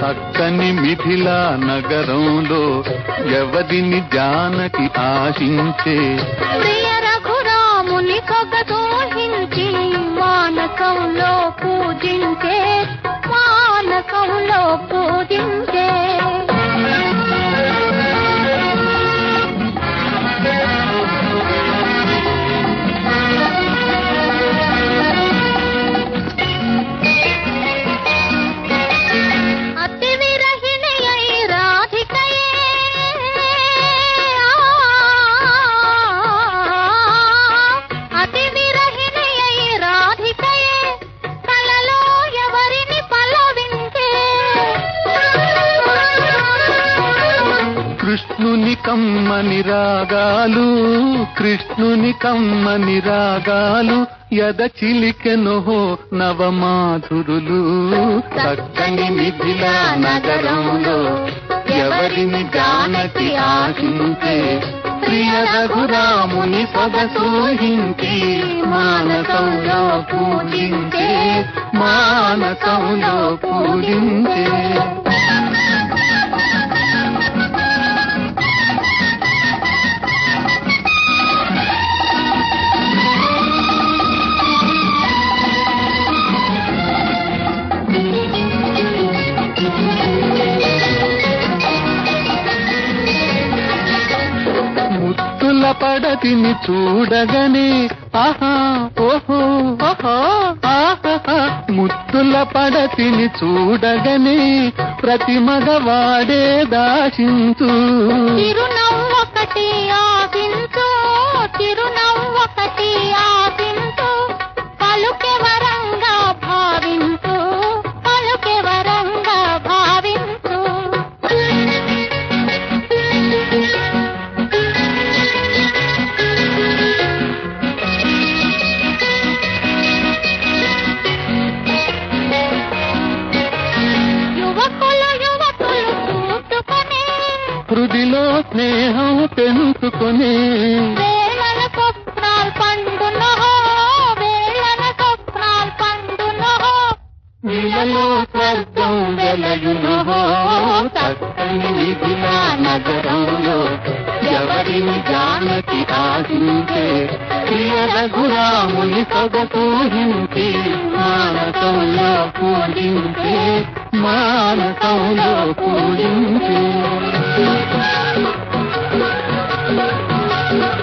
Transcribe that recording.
చక్కని మిథిలా నగరంలో ఎవరిని జానకి ఆశించే ప్రియ రఘురాముని సొగదోహించి మానసంలో పూజించే మానసంలో పూజించే అతి విరహిణి అయి రాధికయే అతి విరహిణి అయి రాధికయే కలలో ఎవరిని పలవించే కృష్ణుని కమ్మని రాగాలు కృష్ణుని కమ్మని రాగాలు యద చిలికెను నవమాధురులు చక్కని మిథిలా నగరంలో ఎవరిని జానకి ఆశించే ప్రియ రఘురాముని సొగసూహించి మానసంలో పూజించే మానసంలో పూజించే ముత్తుల పడతిని చూడగనే ఆహా ఓహో ఓహో ఆహా ముత్తుల పడతిని చూడగనే ప్రతి మగవాడే దాశించు చిరునవ్వొకటి ఆశించు చిరునవ్వొకటి ఆశించు పలుకె వరంగా భావించు పలుకె వరంగా భావించు యువకులు యువకులు చూసుకొని హృదిలో స్నేహం పెంచుకొని వేళన స్వప్నాలు పండునో వేళన స్వప్నాలు పండునో నీలలో స్వర్గం వెలయును చక్కని మిథిలా నగరంలో ఎవరిని జానకి ఆశించే ప్రియ రఘురాముని సొగసూహించి మానసంలో పూజించే మానసంలో పూజించే